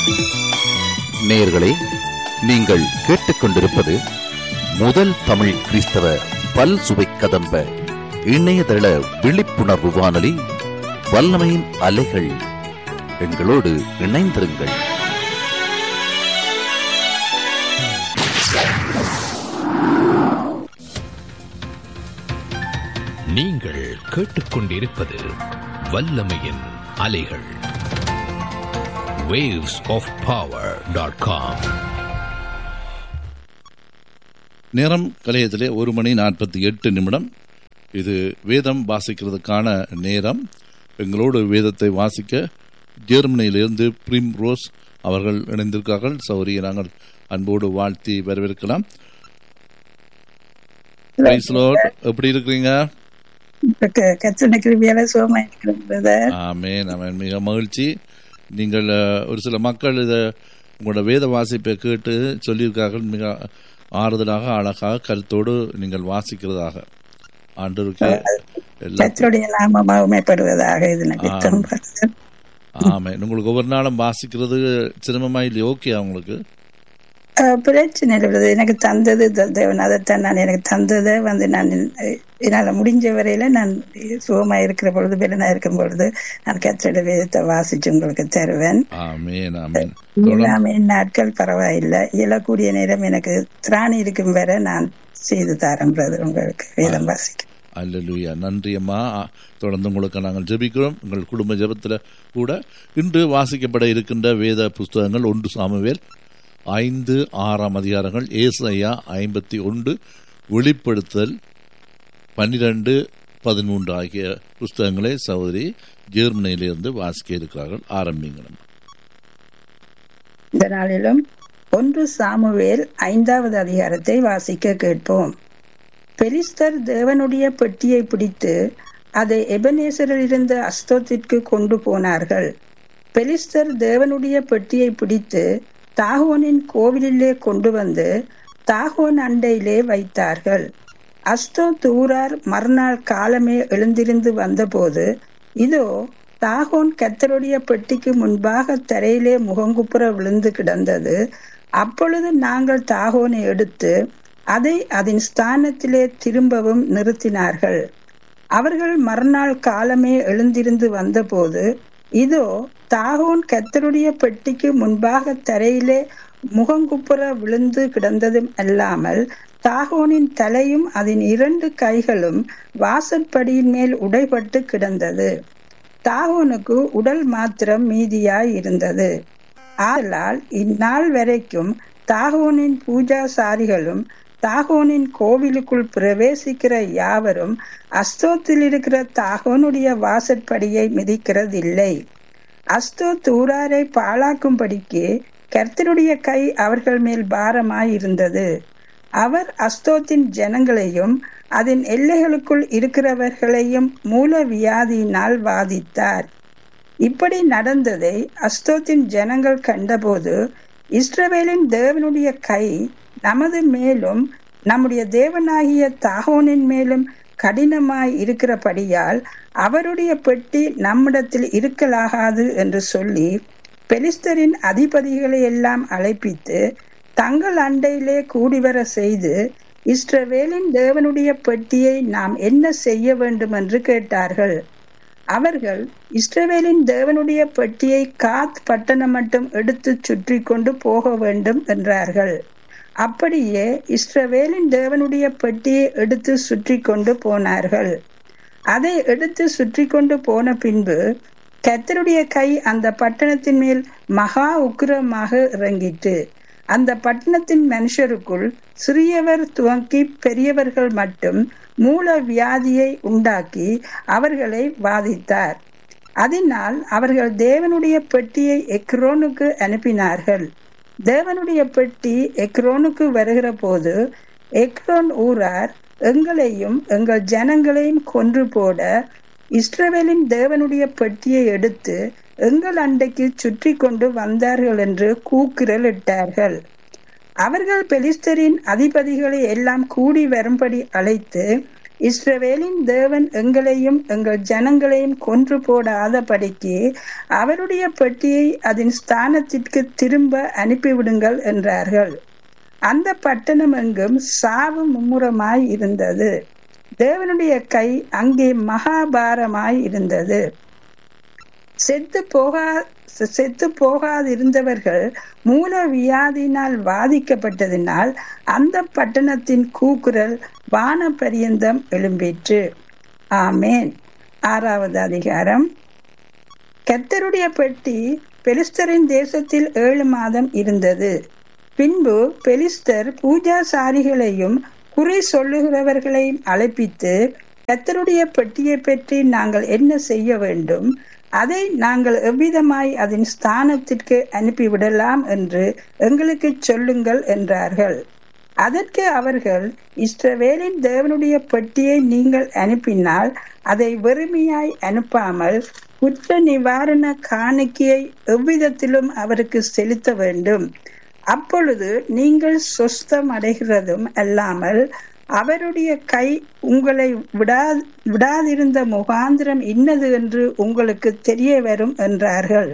நேயர்களே நீங்கள் கேட்டுக்கொண்டிருப்பது முதல் தமிழ் கிறிஸ்தவ பல் சுவை கதம்ப இணையதள விழிப்புணர்வு வானொலி வல்லமையின் அலைகள் எங்களோடு இணைந்திருங்கள் நீங்கள் கேட்டுக்கொண்டிருப்பது வல்லமையின் அலைகள் waves of power.com நேரம் கலையத்திலே ஒரு மணி நாற்பத்தி எட்டு நிமிடம் இது வேதம் வாசிக்கிறதுக்கான நேரம் எங்களோடு வேதத்தை வாசிக்க ஜெர்மனியிலிருந்து பிரிம் ரோஸ் அவர்கள் இணைந்திருக்கார்கள் சௌரியை நாங்கள் அன்போடு வாழ்த்தி வரவேற்கலாம் Praise Lord. எப்படி இருக்கிறீங்க கத்தனை கிருபியால சுகமா இருக்கிறது ஆமேன் ஆமேன் மிக மகிழ்ச்சி நீங்கள் அஹ், ஒரு சில மக்கள் இதை உங்களோட வேத வாசிப்பை கேட்டு சொல்லியிருக்கார்கள் மிக ஆறுதலாக அழகாக கருத்தோடு நீங்கள் வாசிக்கிறதாக ஆண்டவருக்கு எல்லா கத்தருடைய நாம மகிமைப்படுவதாக இது நிமித்தம் ஆமாம் உங்களுக்கு ஒவ்வொரு நாளும் வாசிக்கிறது சிரமமா இல்லையா ஓகே உங்களுக்கு அஹ், பிரச்சனை இல்லை எனக்கு தந்தது த- தேவன் அதைத்தான் நான் எனக்கு தந்ததை வந்து நான் அஹ், என்னால முடிஞ்ச வரையில நான் சுகமா இருக்கிற பொழுது பெலனா இருக்கும் பொழுது நான் கத்தருடைய வேதத்தை வாசிச்சு உங்களுக்கு தருவேன் ஆமேன் ஆமேன் தொடர்ந்து இல்லாம நாட்கள் பரவாயில்லை இயலக்கூடிய நேரம் எனக்கு திராணி இருக்கும் வரை நான் செய்து தரேன்றது உங்களுக்கு வேதம் வாசிக்க அல்லேலூயா நன்றி அம்மா ஆ, தொடர்ந்து உங்களுக்கு நாங்கள் ஜெபிக்கிறோம் உங்கள் குடும்ப ஜெபத்தில் கூட இன்று வாசிக்கப்பட இருக்கின்ற வேத புஸ்தகங்கள் ஒன்று சாமுவேல் ஐந்து ஆறாம் அதிகாரங்கள் ஏசாயா ஐம்பத்தி ஒன்று வெளிப்படுத்தல் பன்னிரண்டு பதிமூன்று ஆகிய புஸ்தகங்களை சகோதரி ஜெர்மனியிலிருந்து வாசிக்க இருக்கிறார்கள் ஆரம்பிங்களம்மா இந்த நாளிலும் ஒன்று சாமுவேல் ஐந்தாவது அதிகாரத்தை வாசிக்க கேட்போம் பெலிஸ்தர் தேவனுடைய பெட்டியை பிடித்து அதை எபனேசரில் இருந்த அஸ்தோத்திற்கு கொண்டு போனார்கள் பெலிஸ்தர் தேவனுடைய பெட்டியை பிடித்து தாகோனின் கோவிலிலே கொண்டு வந்து தாகோன் அண்டையிலே வைத்தார்கள் அஸ்தோ தூரார் மறுநாள் காலமே எழுந்திருந்து வந்தபோது இதோ தாகோன் கத்தருடைய பெட்டிக்கு முன்பாக தரையிலே முகங்குப்புற விழுந்து கிடந்தது அப்பொழுது நாங்கள் தாகோனை எடுத்து அதை அதன் ஸ்தானத்திலே திரும்பவும் நிறுத்தினார்கள் அவர்கள் மறுநாள் காலமே எழுந்திருந்து வந்தபோது இதோ தாகோன் கத்தருடைய பெட்டிக்கு முன்பாக தரையிலே முகங்குப்புற விழுந்து கிடந்ததும் அல்லாமல் தாகோனின் தலையும் அதன் இரண்டு கைகளும் வாசற்படியின் மேல் உடைபட்டு கிடந்தது தாகோனுக்கு உடல் மாத்திரம் மீதியாய் இருந்தது ஆதலால் இந்நாள் வரைக்கும் தாகோனின் பூஜாசாரிகளும் தாகோனின் கோவிலுக்குள் பிரவேசிக்கிற யாவரும் அஸ்தோத்தில் இருக்கிற தாகோனுடைய வாசற்படியை மிதிக்கிறதில்லை அஸ்தோ தூராரை பாழாக்கும்படிக்கு கர்த்தருடைய கை அவர்கள் மேல் பாரமாய் இருந்தது அவர் அஸ்தோத்தின் ஜனங்களையும் அதன் எல்லைகளுக்குள் இருக்கிறவர்களையும் மூல வியாதியினால் வாதித்தார் இப்படி நடந்ததை அஸ்தோத்தின் ஜனங்கள் கண்டபோது இஸ்ரவேலின் தேவனுடைய கை நமது மேலும் நம்முடைய தேவனாகிய தாகோனின் மேலும் கடினமாய் இருக்கிறபடியால் அவருடைய பெட்டி நம்மிடத்தில் இருக்கலாகாது என்று சொல்லி பெலிஸ்தரின் அதிபதிகளை எல்லாம் அழைப்பித்து தங்கள் அண்டையிலே கூடிவர செய்து இஸ்ரவேலின் தேவனுடைய பெட்டியை நாம் என்ன செய்ய வேண்டும் என்று கேட்டார்கள் அவர்கள் இஸ்ரவேலின் தேவனுடைய பெட்டியை காத் பட்டணம் மட்டும் எடுத்து சுற்றி கொண்டு போக வேண்டும் என்றார்கள் அப்படியே இஸ்ரவேலின் தேவனுடைய பெட்டியை எடுத்து சுற்றி கொண்டு போனார்கள் அதை எடுத்து சுற்றி கொண்டு போன பின்பு கர்த்தருடைய கை அந்த பட்டணத்தின் மேல் மகா உக்கிரமாக இறங்கிட்டு அந்த பட்டணத்தின் மனுஷருக்குள் சிறியவர் துவங்கி பெரியவர்கள் மட்டும் மூல வியாதியை உண்டாக்கி அவர்களை வாதித்தார் அதனால் அவர்கள் தேவனுடைய பெட்டியை எக்ரோனுக்கு அனுப்பினார்கள் தேவனுடைய பெட்டி எக்ரோனுக்கு வருகிற போது எக்ரோன் ஊரார் எங்களையும் எங்கள் ஜனங்களையும் கொன்று போட இஸ்ரவேலின் தேவனுடைய பெட்டியை எடுத்து எங்கள் அண்டைக்கு சுற்றி கொண்டு வந்தார்கள் என்று கூக்குரல் இட்டார்கள் அவர்கள் பெலிஸ்தரின் அதிபதிகளை எல்லாம் கூடி வரும்படி அழைத்து இஸ்ரவேலின் தேவன் எங்களையும் எங்கள் ஜனங்களையும் கொன்று போடாதபடிக்கு அவருடைய பெட்டியை அதன் ஸ்தானத்திற்கு திரும்ப அனுப்பிவிடுங்கள் என்றார்கள் அந்த பட்டணம் எங்கும் சாவு மும்முரமாய் இருந்தது தேவனுடைய கை அங்கே மகாபாரமாய் இருந்தது செத்து போகா செத்து போகாதிருந்தவர்கள் மூல வியாதியினால் பாதிக்கப்பட்டதினால் அந்த பட்டணத்தின் கூக்குரல் வான பரியந்தம் எழும்பிற்று ஆமேன் ஆறாவது அதிகாரம் கர்த்தருடைய பெட்டி பெலிஸ்தரின் தேசத்தில் ஏழு மாதம் இருந்தது பின்பு பெலிஸ்தர் பூஜாசாரிகளையும் குறி சொல்லுகிறவர்களையும் அழைப்பித்து கர்த்தருடைய பெட்டியை பற்றி நாங்கள் என்ன செய்ய வேண்டும் அதை நாங்கள் எவ்விதமாய் அதன் ஸ்தானத்திற்கு அனுப்பிவிடலாம் என்று எங்களுக்கு சொல்லுங்கள் என்றார்கள் அதற்கு அவர்கள் இஸ்ரவேலின் தேவனுடைய பெட்டியை நீங்கள் அனுப்பினால் அதை வெறுமையாய் அனுப்பாமல் குற்ற நிவாரண காணிக்கையை எவ்விதத்திலும் அவருக்கு செலுத்த வேண்டும் அப்பொழுது நீங்கள் சொஸ்தம் அடைகிறதும் அல்லாமல் அவருடைய கை உங்களை விடா விடாதிருந்த முகாந்திரம் இன்னது என்று உங்களுக்கு தெரிய வரும் என்றார்கள்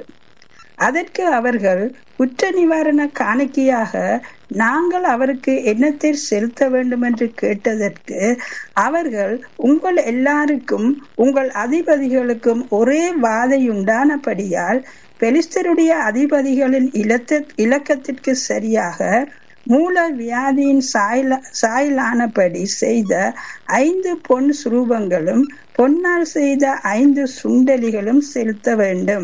அதற்கு அவர்கள் குற்ற நிவாரண காணிக்கையாக நாங்கள் அவருக்கு என்னத்தை செலுத்த வேண்டும் என்று கேட்டதற்கு அவர்கள் உங்கள் எல்லாருக்கும் உங்கள் அதிபதிகளுக்கும் ஒரே வாதையுண்டானபடியால் பெலிஸ்தருடைய அதிபதிகளின் இலத்த இலக்கத்திற்கு சரியாக மூல வியாதியின் சாயல சாயலானபடி செய்த ஐந்து பொன் சுரூபங்களும் பொன்னால் செய்த ஐந்து சுண்டலிகளும் செலுத்த வேண்டும்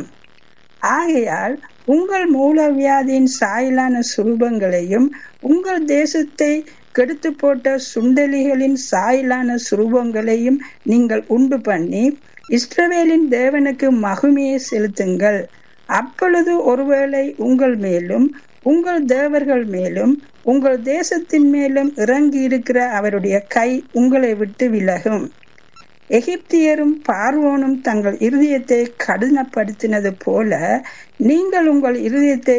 ஆகையால் உங்கள் மூல வியாதியின் சாயலான சுரூபங்களையும் உங்கள் தேசத்தை கெடுத்து போட்ட சுண்டலிகளின் சாயலான சுரூபங்களையும் நீங்கள் உண்டு பண்ணி இஸ்ரவேலின் தேவனுக்கு மகிமையை செலுத்துங்கள் அப்பொழுது ஒருவேளை உங்கள் மேலும் உங்கள் தேவர்கள் மேலும் உங்கள் தேசத்தின் மேலும் இறங்கி இருக்கிற அவருடைய கை உங்களை விட்டு விலகும் எகிப்தியரும் பார்வோனும் தங்கள் இருதயத்தை கடினப்படுத்தினது போல நீங்கள் உங்கள் இருதயத்தை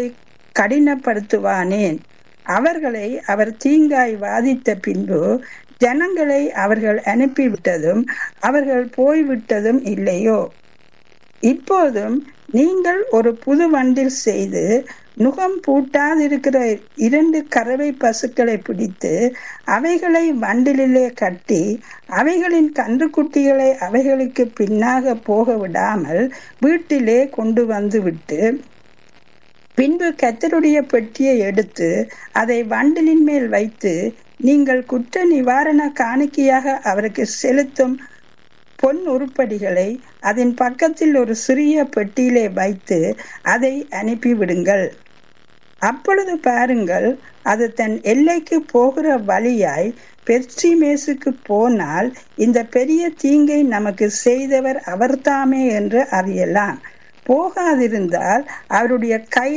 கடினப்படுத்துவானேன் அவர்களை அவர் தீங்காய் வாதித்த பின்பு ஜனங்களை அவர்கள் அனுப்பிவிட்டதும் அவர்கள் போய்விட்டதும் இல்லையோ இப்போதும் நீங்கள் ஒரு புது வண்டில் செய்து நுகம் பூட்டாதிருக்கிற இரண்டு கறவை பசுக்களை பிடித்து அவைகளை வண்டிலே கட்டி அவைகளின் கன்றுக்குட்டிகளை அவைகளுக்கு பின்னாக போக விடாமல் வீட்டிலே கொண்டு வந்து விட்டு பின்பு கத்தருடைய பெட்டியை எடுத்து அதை வண்டிலின் மேல் வைத்து நீங்கள் குற்ற நிவாரண காணிக்கையாக அவருக்கு செலுத்தும் பொன் உருப்படிகளை அதன் பக்கத்தில் ஒரு சிறிய பெட்டியிலே வைத்து அதை அனுப்பிவிடுங்கள் அப்பொழுது பாருங்கள் அது தன் எல்லைக்கு போகிற வழியாய் பெர்சிமேசுக்கு போனால் இந்த பெரிய தீங்கை நமக்கு செய்தவர் அவர்தாமே என்று அறியலாம் போகாதிருந்தால் அவருடைய கை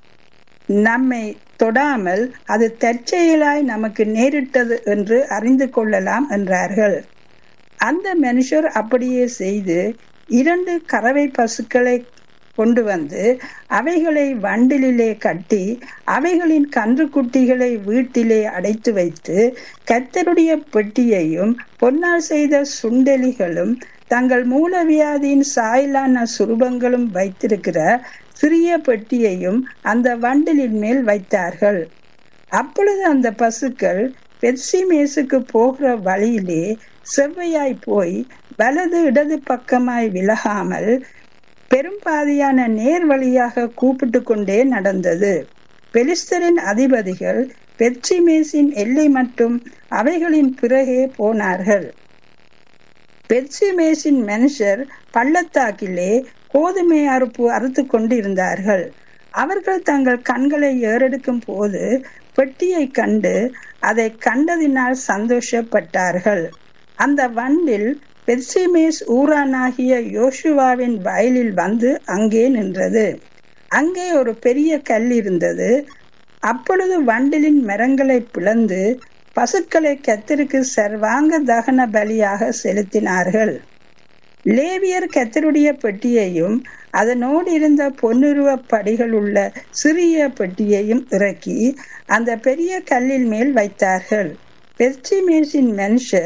நம்மை தொடாமல் அது தற்செயலாய் நமக்கு நேரிட்டது என்று அறிந்து கொள்ளலாம் என்றார்கள் அந்த மனுஷர் அப்படியே செய்து இரண்டு கறவை பசுக்களை கொண்டு வந்து அவைகளை வண்டிலே கட்டி அவைகளின் கன்றுக்குட்டிகளை வீட்டிலே அடைத்து வைத்து கத்தருடைய பெட்டியையும் பொன்னால் செய்த சுண்டலிகளும் தங்கள் மூலவியாதியின் சாயலான சுரூபங்களும் வைத்திருக்கிற சிறிய பெட்டியையும் அந்த வண்டிலின் மேல் வைத்தார்கள் அப்பொழுது அந்த பசுக்கள் பெர்சிமேசுக்கு போகிற வழியிலே செவ்வையாய் போய் வலது இடது பக்கமாய் விலகாமல் பெரும்பாதியான நேர் வழியாக கூப்பிட்டு கொண்டே நடந்தது பெலிஸ்தரின் அதிபதிகள் பெர்சிமேசின் எல்லை மட்டும் அவைகளின் பிறகே போனார்கள் பெர்சிமேசின் மனுஷர் பள்ளத்தாக்கிலே கோதுமை அறுப்பு அறுத்து கொண்டு இருந்தார்கள் அவர்கள் தங்கள் கண்களை ஏறெடுக்கும் போது பெட்டியை கண்டு அதை கண்டதினால் சந்தோஷப்பட்டார்கள் அந்த வண்டில் பெர்சிமேஸ் ஊரானாகிய யோசுவாவின் வயலில் வந்து அங்கே நின்றது அங்கே ஒரு பெரிய கல் இருந்தது அப்பொழுது வண்டிலின் மரங்களை பிளந்து பசுக்களை கத்தருக்கு சர்வாங்க தகன பலியாக செலுத்தினார்கள் லேவியர் கத்தருடைய பெட்டியையும் அதனோடு இருந்த பொன்னுருவ படிகள் உள்ள சிறிய பெட்டியையும் இறக்கி அந்த பெரிய கல்லில் மேல் வைத்தார்கள் பெர்சிமேசின் மனுஷர்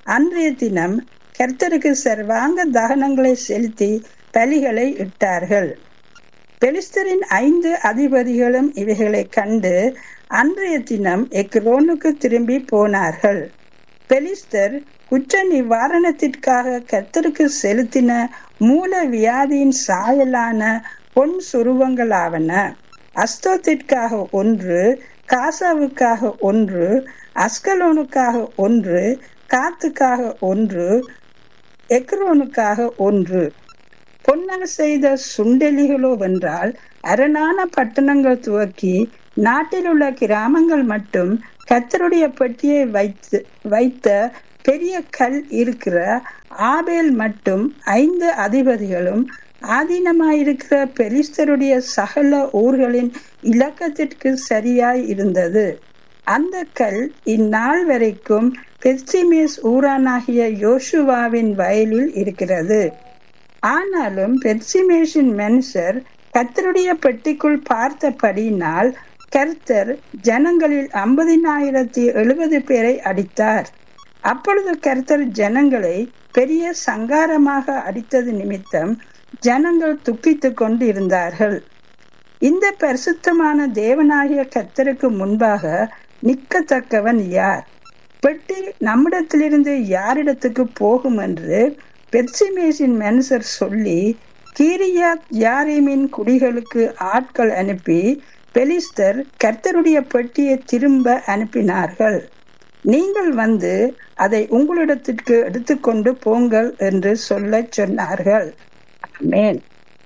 அன்றைய தினம் கர்த்தருக்கு சர்வாங்க தகனங்களை செலுத்தி பலிகளை இட்டார்கள் பெலிஸ்தரின் ஐந்து அதிபதிகளும் இவைகளை கண்டு அன்றைய தினம் எக்ரோனுக்கு திரும்பி போனார்கள் பெலிஸ்தர் குற்ற நிவாரணத்திற்காக கர்த்தருக்கு செலுத்தின மூல வியாதியின் சாயலான பொன் சுருவங்களாவன அஸ்தோத்திற்காக ஒன்று காசாவுக்காக ஒன்று அஸ்கலோனுக்காக ஒன்று காத்துக்காக ஒன்று எக்ரோனுக்காக ஒன்று பொன்னால் செய்த சுண்டெலிகளோ வென்றால் அரணான பட்டணங்கள் துவக்கி நாட்டில் உள்ள கிராமங்கள் மட்டும் கத்தருடைய பெட்டியை வைத்து வைத்த பெரிய கல் இருக்கிற ஆபேல் மட்டும் ஐந்து அதிபதிகளும் ஆதீனமாயிருக்கிற பெலிஸ்தருடைய சகல ஊர்களின் இலக்கத்திற்கு சரியாய் இருந்தது அந்த கல் இந்நாள் வரைக்கும் பெர்சிமேஸ் ஊரானாகிய யோசுவாவின் வயலில் இருக்கிறது ஆனாலும் பெர்சிமேஷின் மனுஷர் கர்த்தருடைய பெட்டிக்குள் பார்த்தபடியினால் கர்த்தர் ஜனங்களில் ஐம்பதினாயிரத்தி எழுபது பேரை அடித்தார் அப்பொழுது கர்த்தர் ஜனங்களை பெரிய சங்காரமாக அடித்தது நிமித்தம் ஜனங்கள் துக்கித்துக் கொண்டு இருந்தார்கள் இந்த பரிசுத்தமான தேவனாகிய கர்த்தருக்கு முன்பாக நிற்கத்தக்கவன் யார் பெட்டி நம்மிடத்திலிருந்து யாரிடத்துக்கு போகும் என்று பெர்சிமேசின் மனுஷர் சொல்லி கீரியாத் யாரீமின் குடிகளுக்கு ஆட்கள் அனுப்பி பெலிஸ்தர் கர்த்தருடைய பெட்டியை திரும்ப அனுப்பினார்கள் நீங்கள் வந்து அதை உங்களிடத்திற்கு எடுத்துக்கொண்டு போங்கள் என்று சொல்ல சொன்னார்கள் மேன்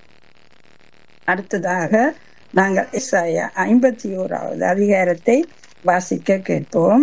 அடுத்ததாக நாங்கள் இசாயா ஐம்பத்தி ஓராவது அதிகாரத்தை வாசிக்க கேட்போம்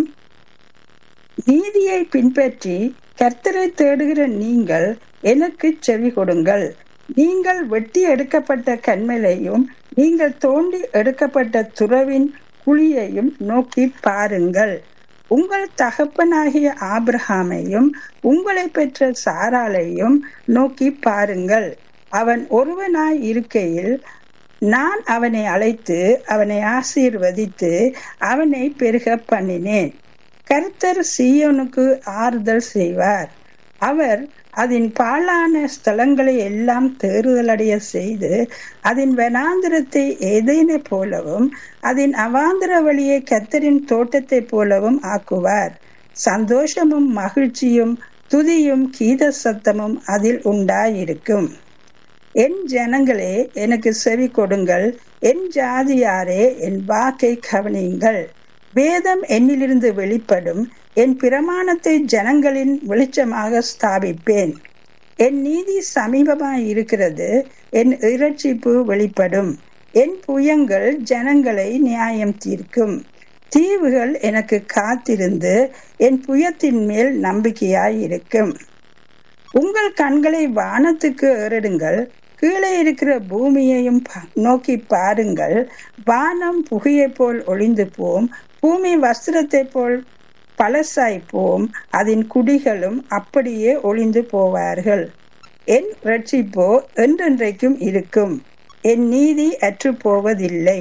நீதியை பின்பற்றி கர்த்தரை தேடுகிற நீங்கள் எனக்கு செவி கொடுங்கள் நீங்கள் வெட்டி எடுக்கப்பட்ட கண்மலையும் நீங்கள் தோண்டி எடுக்கப்பட்ட துறவின் குழியையும் நோக்கி பாருங்கள் உங்கள் தகப்பனாகிய ஆபிரஹாமையும் உங்களை பெற்ற சாராலையும் நோக்கி பாருங்கள் அவன் ஒருவனாய் இருக்கையில் நான் அவனை அழைத்து அவனை ஆசீர்வதித்து அவனை பெருக பண்ணினேன் கர்த்தர் சீயோனுக்கு ஆறுதல் செய்வார் அவர் அதன் பாழான ஸ்தலங்களை எல்லாம் தேறுதலடைய செய்து அதன் வனாந்திரத்தை ஏதேனை போலவும் அதன் அவாந்திர வழியை கத்தரின் தோட்டத்தை போலவும் ஆக்குவார் சந்தோஷமும் மகிழ்ச்சியும் துதியும் கீத சத்தமும் அதில் உண்டாயிருக்கும் என் ஜனங்களே எனக்கு செவி கொடுங்கள் என் ஜாதியாரே என் வாக்கை கவனியுங்கள் வேதம் என்னிலிருந்து வெளிப்படும் என் பிரமாணத்தை ஜனங்களின் வெளிச்சமாக ஸ்தாபிப்பேன் என் நீதி சமீபமாய் இருக்கிறது என் இறைச்சிப்பு வெளிப்படும் என் புயங்கள் ஜனங்களை நியாயம் தீர்க்கும் தீவுகள் எனக்கு காத்திருந்து என் புயத்தின் மேல் நம்பிக்கையாய் இருக்கும் உங்கள் கண்களை வானத்துக்கு ஏறிடுங்கள் கீழே இருக்கிற பூமியையும் நோக்கி பாருங்கள் வானம் புகையை போல் ஒளிந்து போம் பூமி வஸ்திரத்தை போல் பழசாய் போம் அதன் குடிகளும் அப்படியே ஒளிந்து போவார்கள் என் ரட்சிப்போ என்றென்றைக்கும் இருக்கும் என் நீதி அற்று போவதில்லை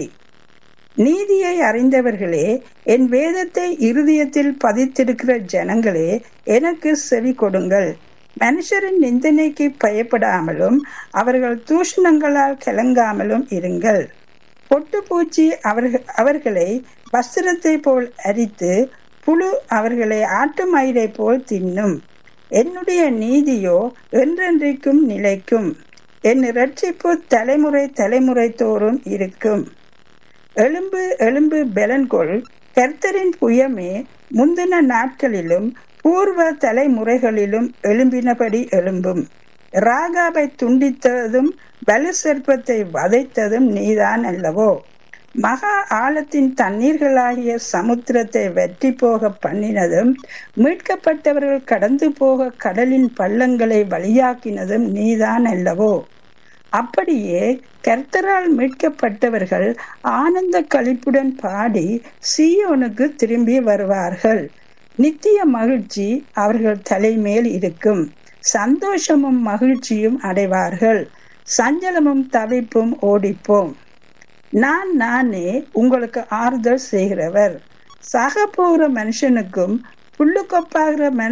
நீதியை அறிந்தவர்களே என் வேதத்தை இருதயத்தில் பதித்திருக்கிற ஜனங்களே எனக்கு செவி கொடுங்கள் மனுஷரின் நிந்தனைக்கு பயப்படாமலும் அவர்கள் தூஷணங்களால் கலங்காமலும் இருங்கள் பொட்டுப்பூச்சி அவர்கள் அவர்களை வஸ்திரத்தை போல் அரித்து புழு அவர்களை ஆட்டு மயிரை போல் தின்னும் என்னுடைய நீதியோ என்றென்றைக்கும் நிலைக்கும் என் இரட்சிப்பு தலைமுறை தலைமுறை தோறும் இருக்கும் எலும்பு எலும்பு பெலன்கொள் கர்த்தரின் புயமே முந்தின நாட்களிலும் பூர்வ தலைமுறைகளிலும் எழும்பினபடி எழும்பும் ராகாவை துண்டித்ததும் பலு சர்ப்பத்தை வதைத்ததும் நீதான் அல்லவோ மகா ஆழத்தின் தண்ணீர்களாகிய சமுத்திரத்தை வெற்றி போக பண்ணினதும் மீட்கப்பட்டவர்கள் கடந்து போக கடலின் பள்ளங்களை வழியாக்கினதும் நீதான் அல்லவோ அப்படியே கர்த்தரால் மீட்கப்பட்டவர்கள் ஆனந்த களிப்புடன் பாடி சீயோனுக்கு திரும்பி வருவார்கள் நித்திய மகிழ்ச்சி அவர்கள் தலைமேல் இருக்கும் சந்தோஷமும் மகிழ்ச்சியும் அடைவார்கள் சஞ்சலமும் தவிப்பும் ஓடிப்போம் நான் நானே உங்களுக்கு ஆறுதல் செய்கிறவர் சக போகிற மனுஷனுக்கும் புல்லு கொப்பாகிற மன்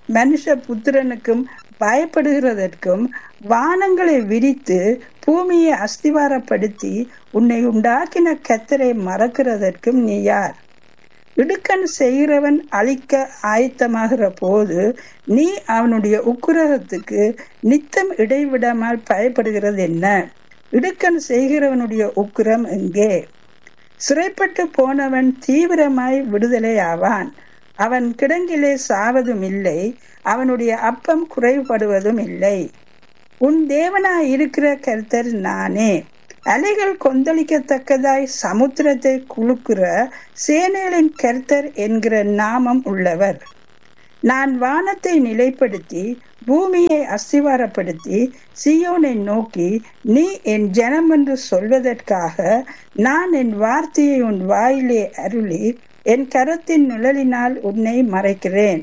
மனுஷ புத்திரனுக்கும் பயப்படுகிறதற்கும் வானங்களை விரித்து பூமியை அஸ்திவாரப்படுத்தி உன்னை உண்டாக்கின கத்தரை மறக்கிறதற்கும் நீ யார் இடுக்கண் செய்கிறவன் அழிக்க ஆயத்தமாகிற போது நீ அவனுடைய உக்குரகத்துக்கு நித்தம் இடைவிடாமல் பயப்படுகிறது என்ன இடுக்கண் செய்கிறவனுடைய உக்குரம் எங்கே சிறைப்பட்டு போனவன் தீவிரமாய் விடுதலை ஆவான் அவன் கிடங்கிலே சாவதும் இல்லை அவனுடைய அப்பம் குறைபடுவதும் இல்லை உன் தேவனாய் இருக்கிற கர்த்தர் நானே அலைகள் கொந்தளிக்கத்தக்கதாய் சமுத்திரத்தை குலுக்குற சேனைகளின் கர்த்தர் என்கிற நாமம் உள்ளவர் நான் வானத்தை நிலைப்படுத்தி பூமியை அஸ்திவாரப்படுத்தி சியோனை நோக்கி நீ என் ஜனம் என்று சொல்வதற்காக நான் என் வார்த்தையை உன் வாயிலே அருளி என் கரத்தின் நிழலினால் உன்னை மறைக்கிறேன்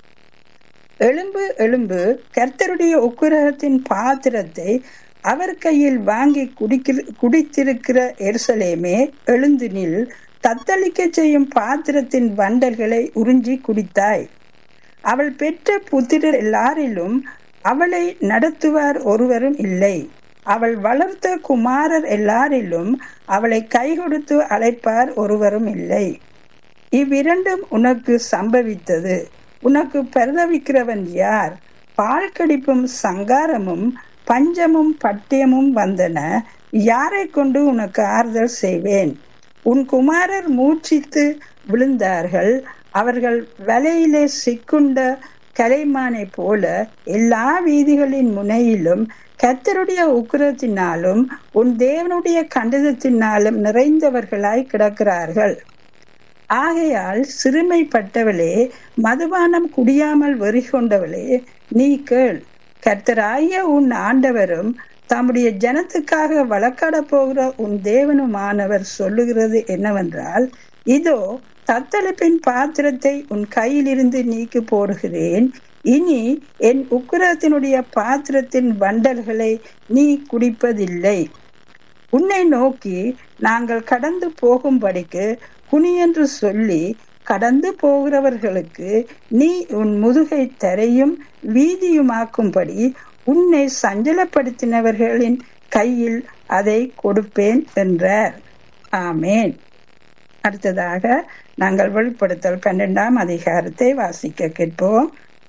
எழும்பு எழும்பு கர்த்தருடைய உக்கிரகத்தின் பாத்திரத்தை அவர் கையில் வாங்கி குடிக்கிற குடித்திருக்கிற எருசலேமே எழுந்து நில் தத்தளிக்க செய்யும் பாத்திரத்தின் வண்டல்களை உறிஞ்சி குடித்தாய் அவள் பெற்ற புத்திரர் எல்லாரிலும் அவளை நடத்துவார் ஒருவரும் இல்லை அவள் வளர்த்த குமாரர் எல்லாரிலும் அவளை கை கொடுத்து அழைப்பார் ஒருவரும் இல்லை இவ்விரண்டும் உனக்கு சம்பவித்தது உனக்கு பரிதவிக்கிறவன் யார் பால் கடிப்பும் சங்காரமும் பஞ்சமும் பட்டியமும் வந்தன யாரை கொண்டு உனக்கு ஆறுதல் செய்வேன் உன் குமாரர் மூச்சித்து விழுந்தார்கள் அவர்கள் வலையிலே சிக்குண்ட கலைமானை போல எல்லா வீதிகளின் முனையிலும் கத்தருடைய உக்கிரத்தினாலும் உன் தேவனுடைய கண்டதத்தினாலும் நிறைந்தவர்களாய் கிடக்கிறார்கள் ஆகையால் சிறுமைப்பட்டவளே மதுபானம் குடியாமல் வெறி கொண்டவளே நீ கேள் கர்த்தராகிய உன் ஆண்டவரும் தம்முடைய ஜனத்துக்காக வழக்காட போகிற உன் தேவனுமானவர் சொல்லுகிறது என்னவென்றால் இதோ தத்தளிப்பின் பாத்திரத்தை உன் கையிலிருந்து நீக்கி போடுகிறேன் இனி என் உக்கிரத்தினுடைய பாத்திரத்தின் வண்டல்களை நீ குடிப்பதில்லை உன்னை நோக்கி நாங்கள் கடந்து போகும்படிக்கு குனியென்று சொல்லி கடந்து போகிறவர்களுக்கு நீ உன் முதுகை தரையும் வீதியுமாக்கும்படி உன்னை சஞ்சலப்படுத்தினவர்களின் கையில் அதை கொடுப்பேன் என்றார் ஆமேன் அடுத்ததாக நாங்கள் வெளிப்படுத்தல் பன்னெண்டாம் அதிகாரத்தை வாசிக்க கேட்போம்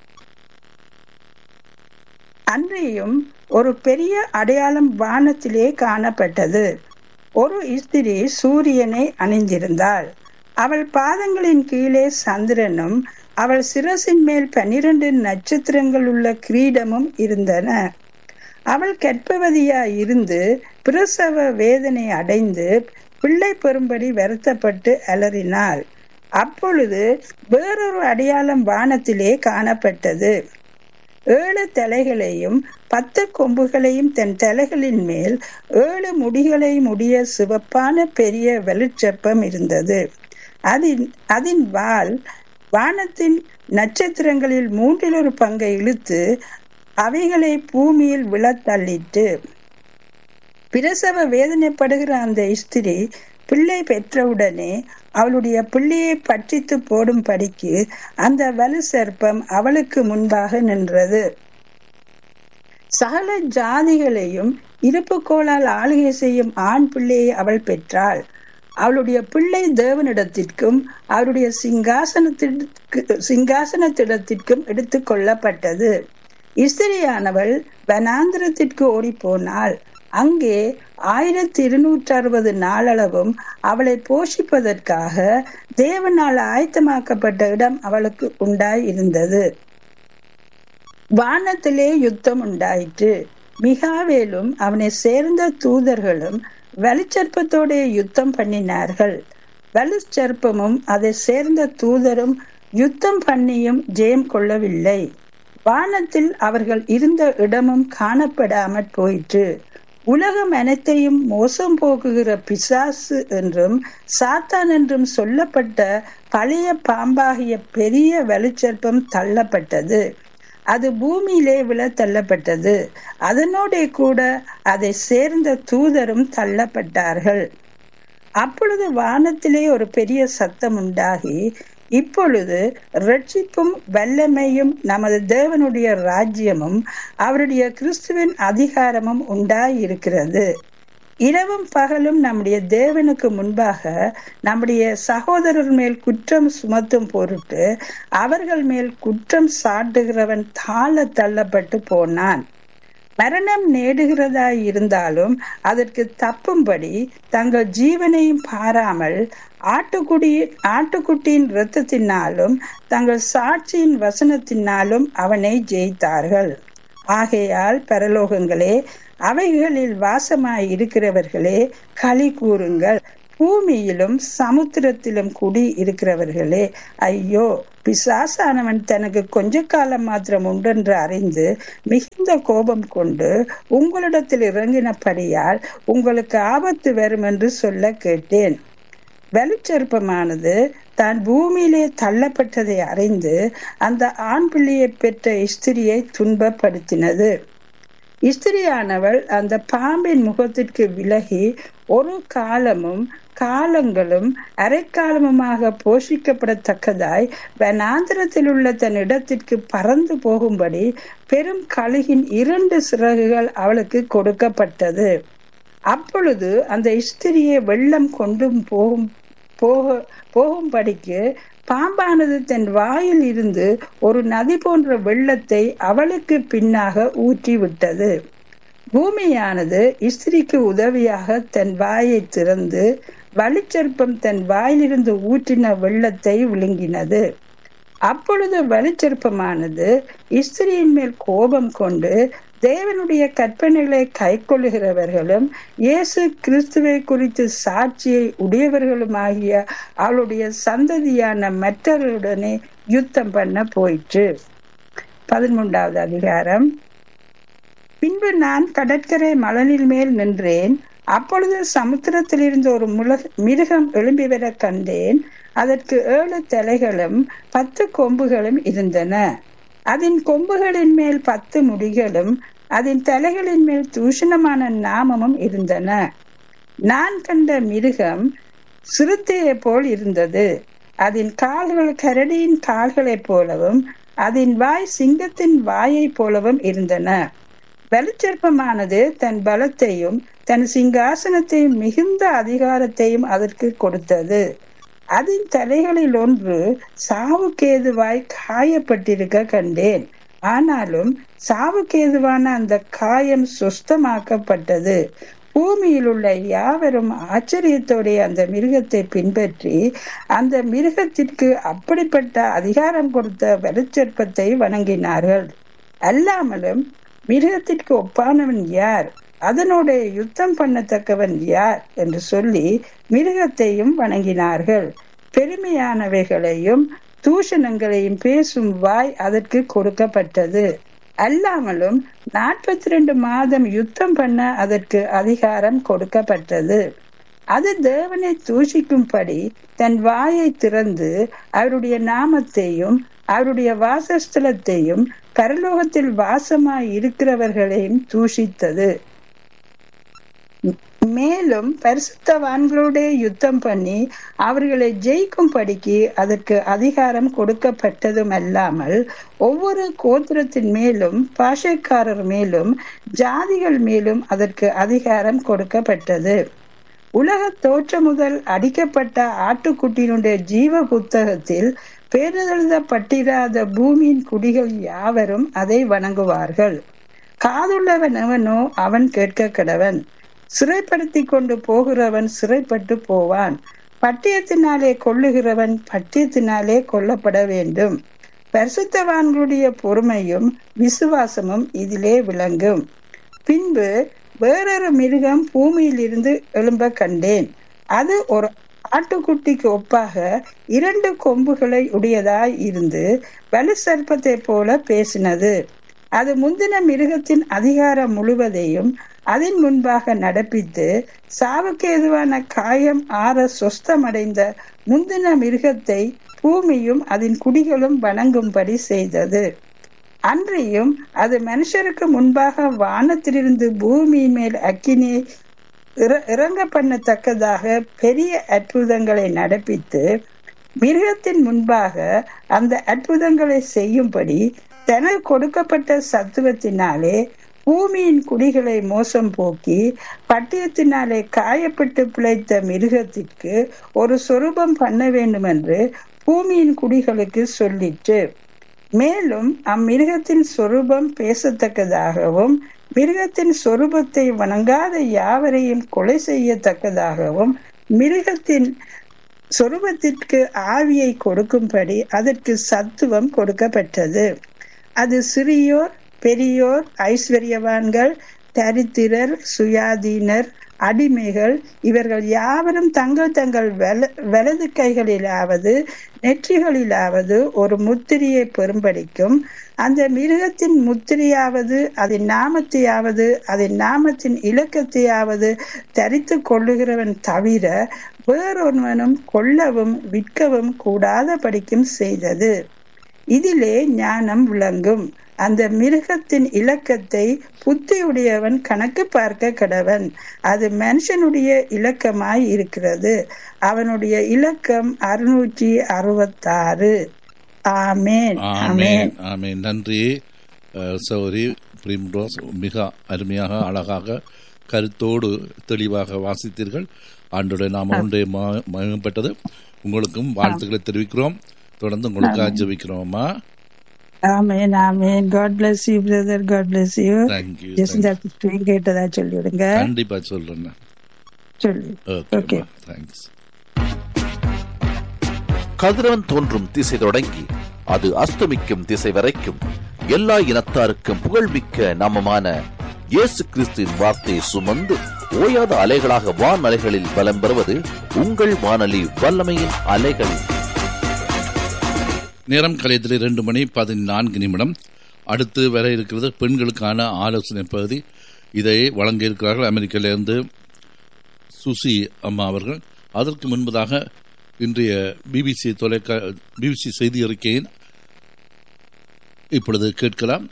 அன்றியும் ஒரு பெரிய அடையாளம் வானத்திலே காணப்பட்டது ஒரு ஸ்திரீ சூரியனை அணிந்திருந்தாள் அவள் பாதங்களின் கீழே சந்திரனும் அவள் சிரசின் மேல் பன்னிரண்டு நட்சத்திரங்கள் உள்ள கிரீடமும் இருந்தன அவள் கற்பவதியா இருந்து பிரசவ வேதனை அடைந்து பிள்ளை பெறும்படி வருத்தப்பட்டு அலறினாள் அப்பொழுது வேறொரு அடையாளம் வானத்திலே காணப்பட்டது ஏழு தலைகளையும் பத்து கொம்புகளையும் தன் தலைகளின் மேல் ஏழு முடிகளையும் உடைய சிவப்பான பெரிய வெளிச்சப்பம் இருந்தது அதின் அதன் வால் வானத்தின் நட்சத்திரங்களில் மூன்றில் ஒரு பங்கை இழுத்து அவைகளை பூமியில் விழத்தள்ளிட்டு பிரசவ வேதனைப்படுகிற அந்த ஸ்திரீ பிள்ளை பெற்றவுடனே அவளுடைய பிள்ளையை பற்றித்து போடும் படிக்கு அந்த வலு சர்ப்பம் அவளுக்கு முன்பாக நின்றது சகல ஜாதிகளையும் இருப்பு கோளால் ஆளுகை செய்யும் ஆண் பிள்ளையை அவள் பெற்றாள் அவளுடைய பிள்ளை தேவனிடத்திற்கும் அவருடைய சிங்காசனத்திற்கு சிங்காசனத்திடத்திற்கும் எடுத்து கொள்ளப்பட்டது இஸ்திரியானவள் வனாந்திரத்திற்கு ஓடி போனாள் அங்கே ஆயிரத்தி இருநூற்றி அறுபது நாளளவும் அவளை போஷிப்பதற்காக தேவனால் ஆயத்தமாக்கப்பட்ட இடம் அவளுக்கு உண்டாய் இருந்தது வானத்திலே யுத்தம் உண்டாயிற்று மிகாவேலும் அவனை சேர்ந்த தூதர்களும் வலுச்சற்பத்தோட யுத்தம் பண்ணினார்கள் வலுச்சற்பமும் அதை சேர்ந்த தூதரும் யுத்தம் பண்ணியும் ஜெயம் கொள்ளவில்லை வானத்தில் அவர்கள் இருந்த இடமும் காணப்படாமற் போயிற்று உலகம் அனைத்தையும் மோசம் போக்குகிற பிசாசு என்றும் சாத்தான் என்றும் சொல்லப்பட்ட பழைய பாம்பாகிய பெரிய வெளிச்சற்பம் தள்ளப்பட்டது அது பூமியிலே விழ தள்ளப்பட்டது அதனோட கூட அதை சேர்ந்த தூதரும் தள்ளப்பட்டார்கள் அப்பொழுது வானத்திலே ஒரு பெரிய சத்தம் உண்டாகி இப்பொழுது ரட்சிப்பும் வல்லமையும் நமது தேவனுடைய ராஜ்யமும் அவருடைய கிறிஸ்துவின் அதிகாரமும் உண்டாயிருக்கிறது இரவும் பகலும் நம்முடைய தேவனுக்கு முன்பாக நம்முடைய சகோதரர் மேல் குற்றம் சுமத்தும் பொருட்டு அவர்கள் மேல் குற்றம் சாட்டுகிறவன் தாழ தள்ளப்பட்டு போனான் மரணம் நேடுகிறதாய் இருந்தாலும் அதற்கு தப்பும்படி தங்கள் ஜீவனையும் பாராமல் ஆட்டுக்குடி ஆட்டுக்குட்டியின் இரத்தத்தினாலும் தங்கள் சாட்சியின் வசனத்தினாலும் அவனை ஜெயித்தார்கள் ஆகையால் பரலோகங்களே அவைகளில் வாசமாய் இருக்கிறவர்களே களி கூறுங்கள் பூமியிலும் சமுத்திரத்திலும் குடி இருக்கிறவர்களே ஐயோ பிசாசானவன் தனக்கு கொஞ்ச காலம் மாத்திரம் உண்டென்று அறிந்து மிகுந்த கோபம் கொண்டு உங்களிடத்தில் இறங்கினபடியால் உங்களுக்கு ஆபத்து வரும் என்று சொல்ல கேட்டேன் வெளிச்செருப்பமானது தான் பூமியிலே தள்ளப்பட்டதை அறிந்து அந்த ஆண் பிள்ளையை பெற்ற ஸ்திரியை துன்பப்படுத்தினது ஸ்திரியானவள் அந்த பாம்பின் முகத்திற்கு விலகி ஒரு காலமும் காலங்களும் அரைக்காலமுமாக போஷிக்கப்படத்தக்கதாய் வனாந்திரத்தில் உள்ள தன் இடத்திற்கு பறந்து போகும்படி பெரும் கழுகின் இரண்டு சிறகுகள் அவளுக்கு கொடுக்கப்பட்டது அப்பொழுது அந்த ஸ்திரியை வெள்ளம் கொண்டு போகும் போக போகும்படிக்கு பாம்பானது தன் வாயில் இருந்து ஒரு நதி போன்ற வெள்ளத்தை அவளுக்கு பின்னாக ஊற்றி விட்டது பூமியானது ஸ்திரிக்கு உதவியாக தன் வாயை திறந்து வலிச்செருப்பம் தன் வாயிலிருந்து ஊற்றின வெள்ளத்தை விழுங்கினது அப்பொழுது வலிச்செருப்பமானது ஸ்திரியின் மேல் கோபம் கொண்டு தேவனுடைய கற்பனைகளை கைக்கொள்ளுகிறவர்களும் இயேசு கிறிஸ்துவை குறித்து சாட்சியை உடையவர்களுமாகிய அவளுடைய சந்ததியான மற்றவர்களுடனே யுத்தம் பண்ண போயிற்று பதிமூன்றாவது அதிகாரம் பின்பு நான் கடற்கரை மலனில் மேல் நின்றேன் அப்பொழுது சமுத்திரத்தில் இருந்து ஒரு மிருகம் எழும்பி வர கண்டேன் அதற்கு ஏழு தலைகளும் பத்து கொம்புகளும் இருந்தன அதன் கொம்புகளின் மேல் பத்து முடிகளும் அதன் தலைகளின் மேல் தூஷணமான நாமமும் இருந்தன நான் கண்ட மிருகம் சிறுத்தையை போல் இருந்தது அதன் கால்கள் கரடியின் கால்களைப் போலவும் அதன் வாய் சிங்கத்தின் வாயை போலவும் இருந்தன வெளிச்செருப்பமானது தன் பலத்தையும் தன் சிங்காசனத்தையும் மிகுந்த அதிகாரத்தையும் அதற்கு கொடுத்தது அதன் தலைகளில் ஒன்று சாவுக்கேதுவாய் காயப்பட்டிருக்க கண்டேன் ஆனாலும் சாவுக்கேதுவான அந்த காயம் சுஸ்தமாக்கப்பட்டது பூமியில் உள்ள யாவரும் ஆச்சரியத்தோடைய அந்த மிருகத்தை பின்பற்றி அந்த மிருகத்திற்கு அப்படிப்பட்ட அதிகாரம் கொடுத்த வெளிச்சற்பத்தை வணங்கினார்கள் அல்லாமலும் மிருகத்திற்கு ஒப்பானவன் யார் அதனோட யுத்தம் பண்ணத்தக்கவன் யார் என்று சொல்லி மிருகத்தையும் வணங்கினார்கள் பெருமையானவைகளையும் தூஷணங்களையும் பேசும் வாய் அதற்கு கொடுக்கப்பட்டது அல்லாமலும் நாற்பத்தி ரெண்டு மாதம் யுத்தம் பண்ண அதற்கு அதிகாரம் கொடுக்கப்பட்டது அது தேவனை தூஷிக்கும்படி தன் வாயை திறந்து அவருடைய நாமத்தையும் அவருடைய வாசஸ்தலத்தையும் பரலோகத்தில் வாசமாய் இருக்கிறவர்களையும் தூஷித்தது மேலும் பரிசுத்தவான்களோட யுத்தம் பண்ணி அவர்களை ஜெயிக்கும் படிக்கு அதற்கு அதிகாரம் கொடுக்கப்பட்டதும் அல்லாமல் ஒவ்வொரு கோத்திரத்தின் மேலும் பாஷைக்காரர் மேலும் ஜாதிகள் மேலும் அதற்கு அதிகாரம் கொடுக்கப்பட்டது உலக தோற்ற முதல் அடிக்கப்பட்ட ஆட்டுக்குட்டியினுடைய ஜீவ புத்தகத்தில் பேரெழுதப்பட்டிராத பூமியின் குடிகள் யாவரும் அதை வணங்குவார்கள் காதுள்ளவன் எவனோ அவன் கேட்க கடவன் சிறைப்படுத்தி கொண்டு போகிறவன் சிறைப்பட்டு போவான் பட்டியத்தினாலே கொள்ளுகிறவன் பட்டியத்தினாலே கொல்லப்பட வேண்டும் பரிசுத்தவான்களுடைய பொறுமையும் விசுவாசமும் இதிலே விளங்கும் பின்பு வேறொரு மிருகம் பூமியில் இருந்து எழும்ப கண்டேன் அது ஒரு ஆட்டுக்குட்டிக்கு ஒப்பாக இரண்டு கொம்புகளை உடையதாய் இருந்து வலு சர்ப்பத்தை போல பேசினது அது முந்தின மிருகத்தின் அதிகாரம் முழுவதையும் அதன் முன்பாக நடப்பித்து சாவுக்கு எதுவான காயம் ஆற சொஸ்தமடைந்த முந்தின மிருகத்தை பூமியும் அதன் குடிகளும் வணங்கும்படி செய்தது அன்றையும் அது மனுஷருக்கு முன்பாக வானத்திலிருந்து பூமியின் மேல் அக்கினியை இறங்க பண்ணத்தக்கதாக பெரிய அற்புதங்களை நடப்பித்து மிருகத்தின் முன்பாக அந்த அற்புதங்களை செய்யும்படி தனக்கு கொடுக்கப்பட்ட சத்துவத்தினாலே பூமியின் குடிகளை மோசம் போக்கி பட்டயத்தினாலே காயப்பட்டு பிழைத்த மிருகத்திற்கு ஒரு சொரூபம் பண்ண வேண்டும் என்று பூமியின் குடிகளுக்கு சொல்லிற்று மேலும் அம்மிருகத்தின் சொரூபம் பேசத்தக்கதாகவும் மிருகத்தின் சொரூபத்தை வணங்காத யாவரையும் கொலை செய்யத்தக்கதாகவும் மிருகத்தின் சொரூபத்திற்கு ஆவியை கொடுக்கும்படி அதற்கு சத்துவம் கொடுக்கப்பட்டது அது சிறியோர் பெரியோர் ஐஸ்வர்யவான்கள் தரித்திரர் சுயாதீனர் அடிமைகள் இவர்கள் யாவரும் தங்கள் தங்கள் வல வலது கைகளிலாவது நெற்றிகளிலாவது ஒரு முத்திரையை பெறும்படிக்கும் அந்த மிருகத்தின் முத்திரையாவது அதன் நாமத்தையாவது அதன் நாமத்தின் இலக்கத்தையாவது தரித்து கொள்ளுகிறவன் தவிர வேறொருவனும் கொல்லவும் விற்கவும் கூடாத படிக்கும் செய்தது இதிலே ஞானம் விளங்கும் அந்த மிருகத்தின் இலக்கத்தை புத்தியுடையவன் கணக்கு பார்க்க கடவன் அது மனுஷனுடைய இலக்கமாய் இருக்கிறது அவனுடைய இலக்கம் அறுநூற்றி அறுபத்தாறு ஆமேன் ஆமேன் ஆமேன் நன்றி அஹ், சௌரி பிரிம்ரோஸ் மிக அருமையாக அழகாக கருத்தோடு தெளிவாக வாசித்தீர்கள் ஆண்டுடைய நாம ஒன்றே மயம்பட்டது உங்களுக்கும் வாழ்த்துக்களை தெரிவிக்கிறோம் தொடர்ந்து உங்களுக்காக ஜெபிக்கிறோம்மா amen amen God bless you brother God bless you thank you Jacintha சிஸ்டரையும் கேட்டதா சொல்லிவிடுங்க கண்டிப்பா சொல்றேன் சொல்லி ஓகே ஓகே தேங்க்ஸ் கதிரவன் தோன்றும் திசை தொடங்கி அது அஸ்தமிக்கும் திசை வரைக்கும் எல்லா இனத்தாருக்கும் புகழ்மிக்க நாமமான இயேசு கிறிஸ்துவின் வார்த்தையை சுமந்து ஓயாத அலைகளாக வான் அலைகளில் பலம் பெறுவது உங்கள் வானொலி வல்லமையின் அலைகள் நேரம் கலையத்தில் இரண்டு மணி பதினான்கு நிமிடம் அடுத்து வர இருக்கிறது பெண்களுக்கான ஆலோசனை பகுதி இதை வழங்க இருக்கிறார்கள் அமெரிக்காவிலிருந்து சுசி அம்மா அவர்கள் அதற்கு முன்பதாக இன்றைய பிபிசி தொலைக்கா பிபிசி செய்தி அறிக்கையின் இப்பொழுது கேட்கலாம்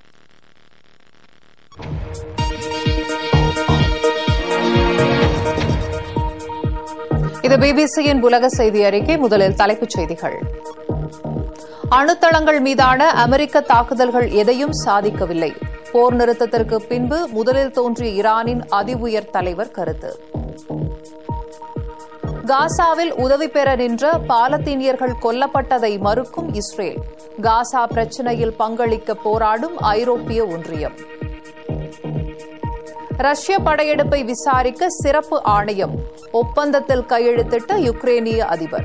இது பிபிசியின் உலக செய்தி அறிக்கை முதலில் தலைப்புச் செய்திகள் அணுத்தளங்கள் மீதான அமெரிக்க தாக்குதல்கள் எதையும் சாதிக்கவில்லை போர் நிறுத்தத்திற்கு பின்பு முதலில் தோன்றிய ஈரானின் அதி உயர் தலைவர் கருத்து காசாவில் உதவி பெற நின்ற பாலத்தீனியர்கள் கொல்லப்பட்டதை மறுக்கும் இஸ்ரேல் காசா பிரச்சினையில் பங்களிக்க போராடும் ஐரோப்பிய ஒன்றியம் ரஷ்ய படையெடுப்பை விசாரிக்க சிறப்பு ஆணையம் ஒப்பந்தத்தில் கையெழுத்திட்ட யுக்ரேனிய அதிபர்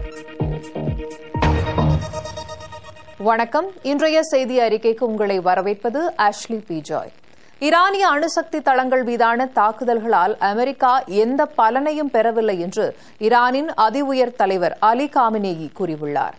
வணக்கம் இன்றைய செய்தி அறிக்கைக்கு உங்களை வரவேற்பது ஆஷ்லி பி ஜாய் ஈரானிய அணுசக்தி தளங்கள் மீதான தாக்குதல்களால் அமெரிக்கா எந்த பலனையும் பெறவில்லை என்று ஈரானின் அதி உயர் தலைவர் அலி காமினேயி கூறியுள்ளார்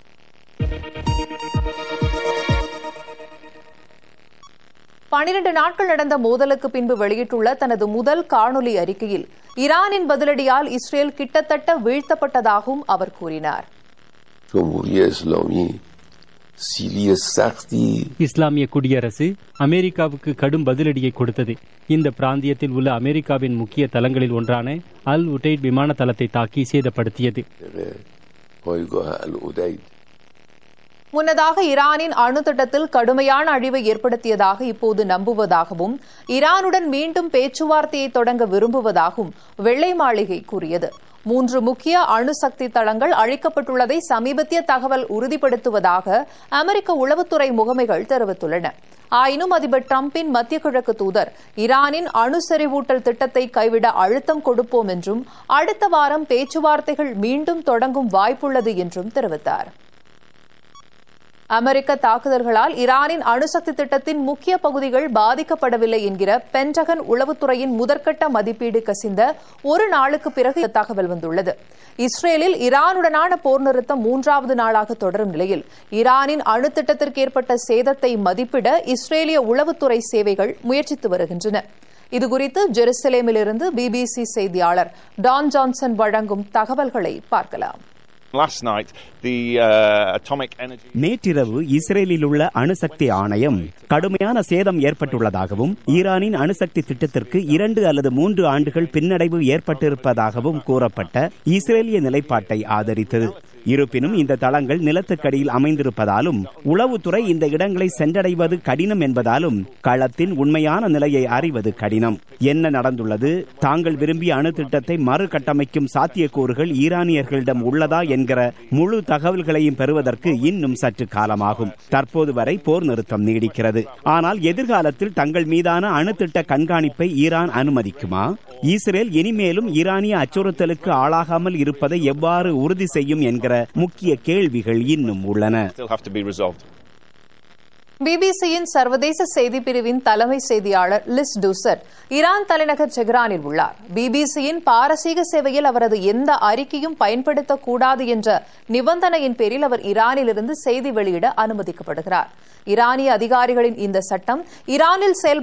பனிரண்டு நாட்கள் நடந்த மோதலுக்கு பின்பு வெளியிட்டுள்ள தனது முதல் காணொலி அறிக்கையில் ஈரானின் பதிலடியால் இஸ்ரேல் கிட்டத்தட்ட வீழ்த்தப்பட்டதாகவும் அவர் கூறினார் جمهوری اسلامی سیلی سختی இஸ்லாமிய குடியரசு அமெரிக்காவுக்கு கடும் பதிலடியை கொடுத்தது இந்த பிராந்தியத்தில் உள்ள அமெரிக்காவின் முக்கிய தளங்களில் ஒன்றான அல் உடைட் விமான தளத்தை தாக்கி சேதப்படுத்தியது پایگاه العدید முன்னதாக ஈரானின் அணு திட்டத்தில் கடுமையான அழிவை ஏற்படுத்தியதாக இப்போது நம்புவதாகவும் ஈரானுடன் மீண்டும் பேச்சுவார்த்தையை தொடங்க விரும்புவதாகவும் வெள்ளை மாளிகை கூறியது மூன்று முக்கிய அணுசக்தி தளங்கள் அழிக்கப்பட்டுள்ளதை சமீபத்திய தகவல் உறுதிப்படுத்துவதாக அமெரிக்க உளவுத்துறை முகமைகள் தெரிவித்துள்ளன ஆயினும் அதிபர் டிரம்பின் மத்திய கிழக்கு தூதர் ஈரானின் அணு செறிவூட்டல் திட்டத்தை கைவிட அழுத்தம் கொடுப்போம் என்றும் அடுத்த வாரம் பேச்சுவார்த்தைகள் மீண்டும் தொடங்கும் வாய்ப்புள்ளது என்றும் தெரிவித்தார் அமெரிக்க தாக்குதல்களால் ஈரானின் அணுசக்தி திட்டத்தின் முக்கிய பகுதிகள் பாதிக்கப்படவில்லை என்கிற பென்டகன் உளவுத்துறையின் முதற்கட்ட மதிப்பீடு கசிந்த ஒரு நாளுக்கு பிறகு இந்த தகவல் வந்துள்ளது இஸ்ரேலில் ஈரானுடனான போர் நிறுத்தம் மூன்றாவது நாளாக தொடரும் நிலையில் ஈரானின் அணு திட்டத்திற்கு ஏற்பட்ட சேதத்தை மதிப்பிட இஸ்ரேலிய உளவுத்துறை சேவைகள் முயற்சித்து வருகின்றன இதுகுறித்து ஜெருசலேமிலிருந்து பிபிசி செய்தியாளர் டான் ஜான்சன் வழங்கும் தகவல்களை பார்க்கலாம் Last night, the uh, Atomic Energy. நேற்றிரவு இஸ்ரேலில் உள்ள அணுசக்தி ஆணையம் கடுமையான சேதம் ஏற்பட்டுள்ளதாகவும் ஈரானின் அணுசக்தி திட்டத்திற்கு இரண்டு அல்லது மூன்று ஆண்டுகள் பின்னடைவு ஏற்பட்டிருப்பதாகவும் கூறப்பட்ட இஸ்ரேலிய நிலைப்பாட்டை ஆதரித்தது இருப்பினும் இந்த தளங்கள் நிலத்துக்கடியில் அமைந்திருப்பதாலும் உளவுத்துறை இந்த இடங்களை சென்றடைவது கடினம் என்பதாலும் களத்தின் உண்மையான நிலையை அறிவது கடினம் என்ன நடந்துள்ளது தாங்கள் விரும்பிய அணு திட்டத்தை மறுகட்டமைக்கும் சாத்தியக்கூறுகள் ஈரானியர்களிடம் உள்ளதா என்கிற முழு தகவல்களையும் பெறுவதற்கு இன்னும் சற்று காலமாகும் தற்போது வரை போர் நிறுத்தம் நீடிக்கிறது ஆனால் எதிர்காலத்தில் தங்கள் மீதான அணுத்திட்ட கண்காணிப்பை ஈரான் அனுமதிக்குமா இஸ்ரேல் இனிமேலும் ஈரானிய அச்சுறுத்தலுக்கு ஆளாகாமல் இருப்பதை எவ்வாறு உறுதி செய்யும் என்கிற முக்கிய கேள்விகள் இன்னும் உள்ளன Still have to be resolved. பிபிசியின் சர்வதேச செய்தி பிரிவின் தலைமை செய்தியாளர் லிஸ் டூசர் ஈரான் தலைநகர் டெஹ்ரானில் உள்ளார் பிபிசியின் பாரசீக சேவையில் அவரது எந்த அறிக்கையும் பயன்படுத்தக்கூடாது என்ற நிபந்தனையின் பேரில் அவர் ஈரானிலிருந்து செய்தி வெளியிட அனுமதிக்கப்படுகிறார் ஈரானிய அதிகாரிகளின் இந்த சட்டம் ஈரானில் செயல்படும்